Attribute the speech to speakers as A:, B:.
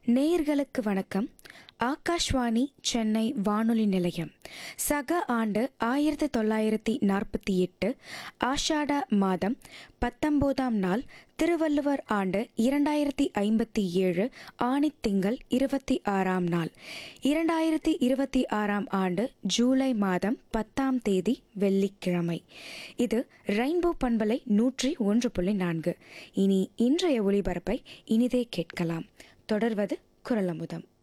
A: நேயர்களுக்கு வணக்கம் ஆகாஷ்வாணி சென்னை வானொலி நிலையம் சக ஆண்டு ஆயிரத்தி தொள்ளாயிரத்தி நாற்பத்தி எட்டு ஆஷாட மாதம் பத்தொம்போதாம் நாள் திருவள்ளுவர் ஆண்டு இரண்டாயிரத்தி ஐம்பத்தி ஏழு ஆணித்திங்கள் இருபத்தி ஆறாம் நாள் இரண்டாயிரத்தி இருபத்தி ஆறாம் ஆண்டு ஜூலை மாதம் பத்தாம் தேதி வெள்ளிக்கிழமை இது ரெயின்போ பண்பலை நூற்றி ஒன்று புள்ளி நான்கு இனி இன்றைய ஒளிபரப்பை இனிதே கேட்கலாம் தொடர்வது குரலமுதம்